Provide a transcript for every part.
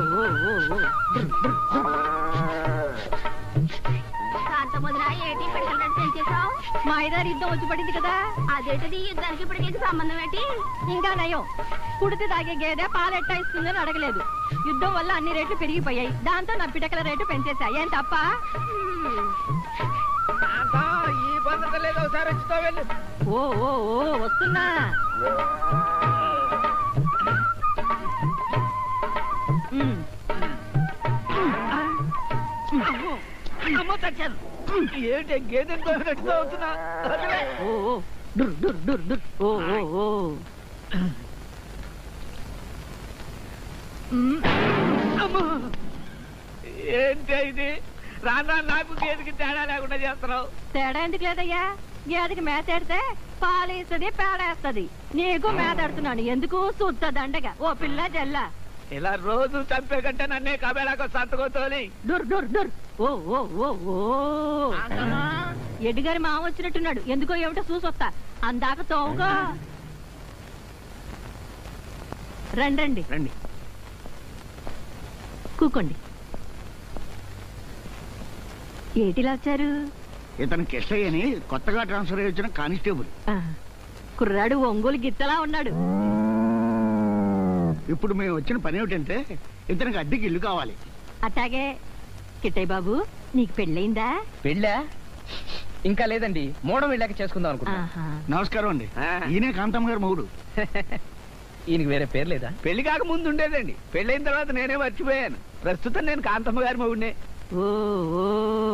కాంతముద్ర ఏంటి పిడకలు రెడీ పెంచేసావు మా ఐదారు యుద్ధం వచ్చి పడింది కదా అదేంటిది యుద్ధానికి పిడకలకి సంబంధం ఏంటి ఇంకా నయం కుడితే తాగే గేదె పాలు ఎట్టా ఇస్తుందని అడగలేదు యుద్ధం వల్ల అన్ని రేట్లు పెరిగిపోయాయి దాంతో నా పిటకల రేటు పెంచేశా ఏం తప్ప హ్మ్. ఈ పద్ధతి లేదు ఒకసారి వచ్చుతో వెళ్ళు ఓ ఓ ఓ వస్తున్నా ఉమ్, అమ్మో చచ్చాను ఏంటి గేదెని తోమినట్టుతో అవుతున్నా వదిలే. ఓ ఓ డుర్ డుర్ డుర్ డుర్ ఓ ఓ ఓ ఉమ్, అమ్మో. ఏంటి ఇది రానా నాకు గేదెకి తేడా లేకుండా చేస్తున్నావు తేడా ఎందుకు లేదయ్యా గేదెకి మేత ఎడితే పాలేస్తుంది పేడేస్తుంది నీకు మేత ఎడుతున్నాను ఎందుకు సుత్త దండగా ఓ పిల్ల జల్ల ఇలా రోజు చంపే కంటే నన్నే కబేళాకు సంతకోతోని డుర్ డుర్ డుర్ ఓ ఓ ఓ ఓ ఎడ్డిగారి మామ వచ్చినట్టున్నాడు ఎందుకో ఏమిటో చూసొస్తా అందాక తోవుగా రండి రండి రండి కూకోండి ఏటిలా వచ్చారు ఇతను కిష్టయ్య అని కొత్తగా ట్రాన్స్ఫర్ అయ్యి వచ్చిన కానిస్టేబుల్ ఆ, కుర్రాడు ఒంగోలు గిత్తలా ఉన్నాడు ఇప్పుడు మేము వచ్చిన పని ఏమిటంటే ఇతనికి అద్దెకి ఇల్లు కావాలి అట్టాగే కిట్టయ్య బాబు నీకు పెళ్ళయిందా పెళ్ళా ఇంకా లేదండి మూడం వెళ్ళాక చేసుకుందాం అనుకుంటా ఆహా. నమస్కారం అండి ఆ. ఈయనే కాంతమ్మ గారు మొగుడు ఈయనకి వేరే పేరు లేదా పెళ్లి కాక ముందు ఉండేదండి పెళ్ళైన తర్వాత నేనే మర్చిపోయాను ప్రస్తుతం నేను కాంతమ్మ గారి మగుడినే ఓ ఓ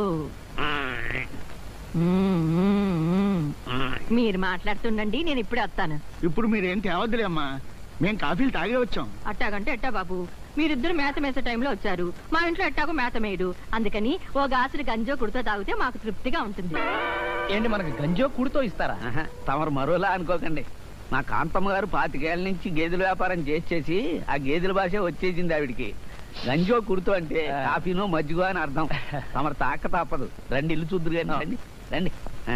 మ్మ్, మ్మ్, మ్మ్. మీరు మాట్లాడుతుండండి నేను ఇప్పుడే వస్తాను ఇప్పుడు మీరేం తేవద్దులే అమ్మా మేము కాఫీలు తాగే వచ్చాం అట్టాగంటే ఎట్టా బాబు మీరిద్దరు మేత మేసే టైంలో వచ్చారు మా ఇంట్లో ఎట్టాగో మేత మేయడు అందుకని ఓ గాసులు గంజో కుడితో తాగితే మాకు తృప్తిగా ఉంటుంది ఏంటి మనకి గంజో కుడితో ఇస్తారా ఆహా, తమరు మరోలా అనుకోకండి మా కాంతమ్మ గారు పాతికేళ్ల నుంచి గేదెల వ్యాపారం చేసి చేసి ఆ గేదెల భాష వచ్చేసింది ఆవిడికి గంజో కుడుతూ అంటే కాఫీనో మజ్జిగో అని అర్థం తమరు తాక తప్పదు రండి ఇల్లు చూద్దరు కానీ రండి రండి ఆ.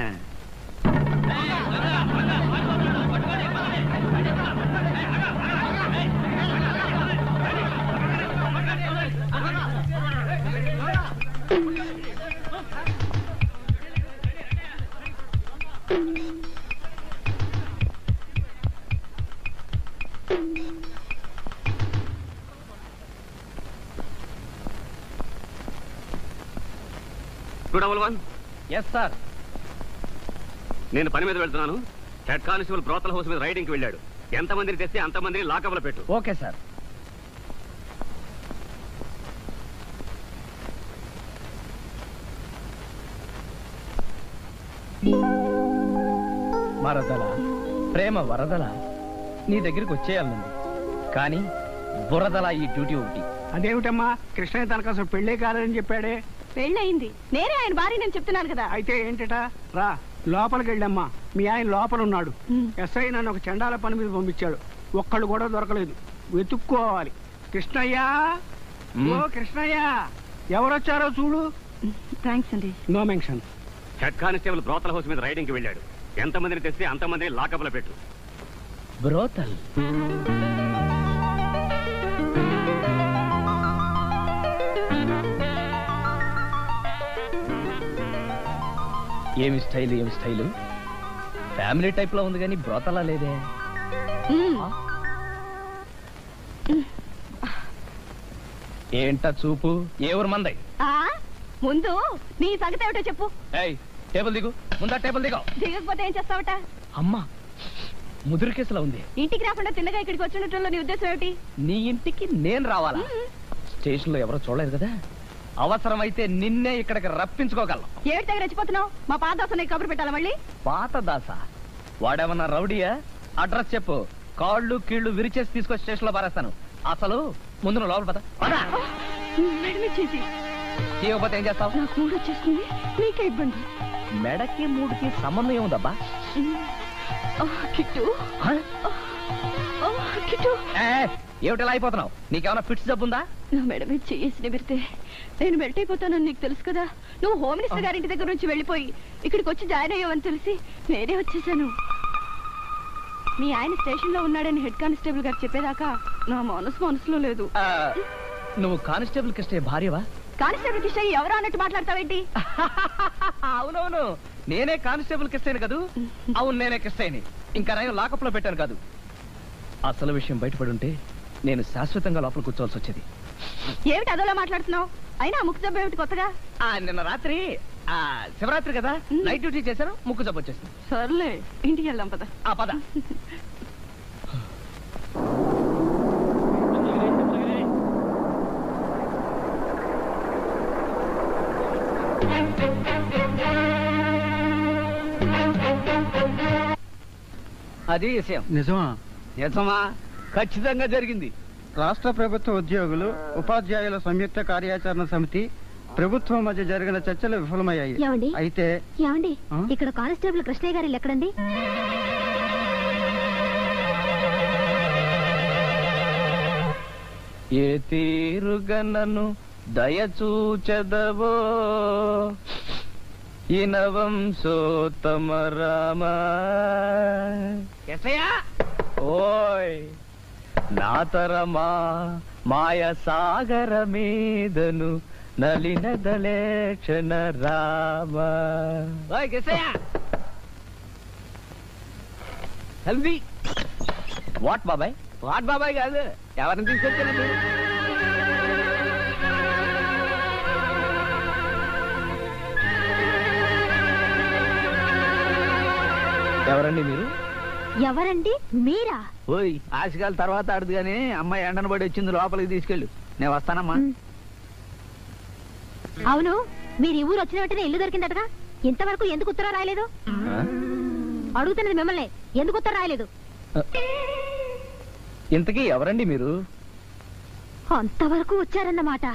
Two double one S sir నేను పని మీద వెళ్తున్నాను హెడ్ కానిస్టేబుల్ బ్రోతల హౌస్ మీద రైడింగ్ కి వెళ్ళాడు ఎంతమందిని తెస్తే అంతమందిని లాకప్లో పెట్టు ఓకే సార్ మరదల ప్రేమ వరదల నీ దగ్గరికి వచ్చేయాలనుంది కానీ బురదల ఈ డ్యూటీ ఒకటి అదేమిటమ్మా కృష్ణయ్య తనకు అసలు పెళ్ళే కాదని చెప్పాడే పెళ్ళయింది నేనే ఆయన భార్య నేను చెప్తున్నాను కదా అయితే ఏంటట రా లోపలికి వెళ్ళమ్మా మీ ఆయన లోపల ఉన్నాడు ఎస్ఐ నన్ను ఒక చండాల పని మీద పంపించాడు ఒక్కళ్ళు కూడా దొరకలేదు వెతుక్కోవాలి కృష్ణయ్య ఓ కృష్ణయ్య ఎవరొచ్చారో చూడు థ్యాంక్స్ అండి no mention head constable brothel house మీద రైడింగ్ కి వెళ్ళాడు ఎంతమందిని తెస్తే అంతమందిని లాకప్లో పెట్టు బ్రోతల్ ఏమి స్టైల్ ఏమి స్టైలు ఫ్యామిలీ టైప్ లో ఉంది కానీ బ్రోతలా లేదే ఏంటా చూపు ఏ ఊరు మందై ఆ ముందు నీ సంగతి ఏమిటో చెప్పు ఏయ్ టేబుల్ దిగు ముందా టేబుల్ దిగు దిగకపోతే ఏం చేస్తావట అమ్మా ముదురు కేసులో ఉంది ఇంటికి రాకుండా తిన్నగా ఇక్కడికి వచ్చినట్టు నీ ఉద్దేశం ఏమిటి నీ ఇంటికి నేను రావాలా స్టేషన్ లో ఎవరో చూడలేదు కదా అవసరమైతే నిన్నే ఇక్కడికి రప్పించుకోగలం ఏడు దగ్గర రెచ్చిపోతున్నావు మా పాదాస నీకు కబురు పెట్టాలా మళ్ళీ పాత దాస వాడేమన్నా రౌడీయా అడ్రస్ చెప్పు కాళ్ళు కీళ్లు విరిచేసి తీసుకొచ్చి స్టేషన్ లో పారేస్తాను అసలు ముందు నువ్వు లోపల పద పద. నడిమిచ్చేసి తీయకపోతే ఏం చేస్తావు నాకు మూడు వచ్చేస్తుంది నీకే ఇబ్బంది మెడకి మూడుకి సంబంధం ఏముందబ్బా ఆ, కిట్టు హ? ఆ, కిట్టు ఏ, ఏమిటి ఇలా అయిపోతున్నావు నీకేమైనా ఫిట్స్ జబ్బుందా నా మేడం మీద చేసి నిమిరితే నేను మెల్ట్ అయిపోతానని నీకు తెలుసు కదా నువ్వు హోమ్ మినిస్టర్ గారింటి దగ్గర నుంచి వెళ్ళిపోయి ఇక్కడికి వచ్చి జాయిన్ అయ్యావని తెలిసి నేనే వచ్చేసాను మీ ఆయన స్టేషన్ లో ఉన్నాడని హెడ్ కానిస్టేబుల్ గారు చెప్పేదాకా నా మనసు మనసులో లేదు ఆ, నువ్వు కానిస్టేబుల్ కిష్టే భార్యవా కానిస్టేబుల్ కిష్ట ఎవరు అన్నట్టు మాట్లాడతావేంటి అవునవును నేనే కానిస్టేబుల్ కిస్తేని కదూ అవును నేనే కిస్తేని ఇంకా నేను లాకప్ లో పెట్టాను కాదు అసలు విషయం బయటపడి ఉంటే నేను శాశ్వతంగా లోపల కూర్చోవాల్సి వచ్చేది ఏమిటి అదోలా మాట్లాడుతున్నావు అయినా ముక్కు జబ్బు ఏమిటి కొత్తగా ఆ నిన్న రాత్రి ఆ శివరాత్రి కదా మ్. నైట్ డ్యూటీ చేశాను ముక్కు జబ్బు వచ్చేసింది సర్లే ఇంటికి వెళ్దాం పద ఆ పద అది విషయం నిజమా నిజమా ఖచ్చితంగా జరిగింది రాష్ట్ర ప్రభుత్వ ఉద్యోగులు ఉపాధ్యాయుల సంయుక్త కార్యాచరణ సమితి ప్రభుత్వం మధ్య జరిగిన చర్చలు విఫలమయ్యాయి ఏమండి? అయితే ఏమండి ఆ? ఇక్కడ కానిస్టేబుల్ కృష్ణయ్య గారి ఇల్లు ఎక్కడండి ఏ తీరుగనను దయచూచదవో ఇనవంశోత్తమ రామ ఎస్ఐయా ఓయ్ నాతరమా మాయ సాగర మీదను నలిన దళేక్షణ రామ ఓయ్ ఎస్ఐయా హెల్దీ వాట్ బాబాయ్ వాట్ బాబాయ్ కాదు ఎవరిని తీసుకొచ్చానండి ఎవరండి మీరు ఎవరండి మీరా ఓయ్ ఆశకాల తర్వాత ఆడదు కానీ అమ్మాయి ఎండను పడి వచ్చింది లోపలికి తీసుకెళ్ళు నేను వస్తానమ్మా అవును మీరు ఈ ఊరు వచ్చిన వెంటనే ఇల్లు దొరికిందటగా ఇంతవరకు ఎందుకు ఉత్తరం రాయలేదు అడుగుతున్నది మిమ్మల్ని ఎందుకు ఉత్తరం రాయలేదు ఇంతకీ ఎవరండి మీరు అంతవరకు వచ్చారన్నమాట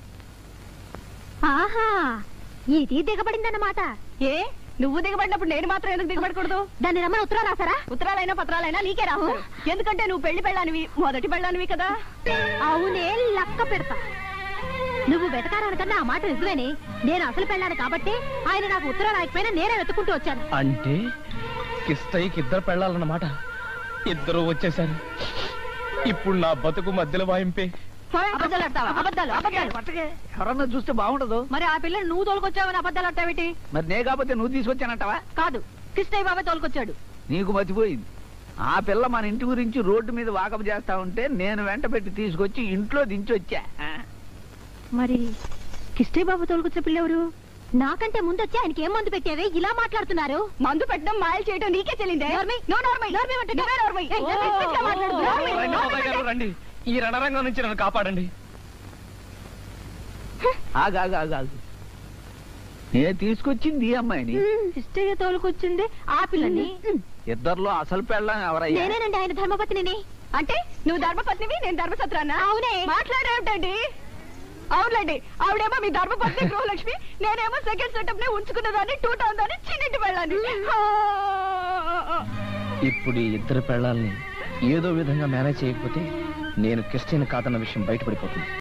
ఆహా ఇది దిగబడిందన్నమాట ఏ నువ్వు దిగబడినప్పుడు నేను మాత్రం ఎందుకు దిగబడకూడదు దాన్ని రమ్మని ఉత్తరం రాసారా ఉత్తరాలైనా పత్రాలైనా నీకే రాస్తారు ఎందుకంటే నువ్వు పెళ్లి పెళ్ళానివి మొదటి పెళ్ళానివి కదా అవునే లక్క పెడతా నువ్వు వెతకారానికన్నా ఆ మాట నిజమేనే నేను అసలు పెళ్ళాను కాబట్టి ఆయన నాకు ఉత్తరం రాయకపోయినా నేనే వెతుకుంటూ వచ్చాను అంటే కిస్తయ్యకి ఇద్దరు పెళ్ళాలన్నమాట ఇద్దరు వచ్చేసారు ఇప్పుడు నా బతుకు మధ్యలో వాయింపే అబద్ధాలు ఆడతావా అబద్ధాలు అబద్ధాలు పట్టకే ఎవరన్నా చూస్తే బాగుండదు మరి ఆ పిల్లని నువ్వు తోలుకొచ్చావని అబద్ధాలు ఆడతావేటి మరి నే కాకపోతే నువ్వు తీసుకొచ్చానంటావా కాదు కృష్ణయ్య బాబాయ్ తోలుకొచ్చాడు నీకు మతిపోయింది ఆ పిల్ల మన ఇంటి గురించి రోడ్డు మీద వాకపు చేస్తా ఉంటే నేను వెంట పెట్టి తీసుకొచ్చి ఇంట్లో దించి వచ్చా ఆ? మరి కిష్టయ్య బాబు తోలుకొచ్చే పిల్లెవరు నాకంటే ముందు వచ్చి ఆయనకి ఏం మందు పెట్టావే ఇలా మాట్లాడుతున్నారు మందు పెట్టడం మాయలు చేయడం నీకే చెల్లిందే నోర్మి. నువ్వు నోర్మై. నువ్వే నోర్మై. ఏయ్, ఓ, పిచ్చిగా ఓ, మాట్లాడుతూ. ఓ, నోర్మై. నోర్మై. రండి బాబాయ్ గారు రండి ఈ రణరంగం నుంచి నన్ను కాపాడండి ఆగు ఆగు ఆగు ఆగు నేను తీసుకొచ్చింది ఈ అమ్మాయిని కిష్టయ్య తోలుకొచ్చింది ఆ పిల్లని ఇద్దర్లో అసలు పెళ్ళం ఎవరయ్యా నేనేనండి ఆయన ధర్మపత్నిని అంటే నువ్వు ధర్మపత్నివి నేను ధర్మసత్రానా అవునే. మాట్లాడేమిటండి అవునులేండి ఆవిడేమో మీ ధర్మపత్ని గృహలక్ష్మి నేనేమో సెకండ్ సెటప్ నే ఉంచుకున్నదాన్ని టూ టౌన్ దాన్ని చిన్నింటి వెళ్ళాను ఇప్పుడు ఈ ఇద్దరు పెళ్ళాలని ఏదో విధంగా మేనేజ్ చేయకపోతే నేను క్రిస్టియన్ కాదన్న విషయం బయటపడిపోతుంది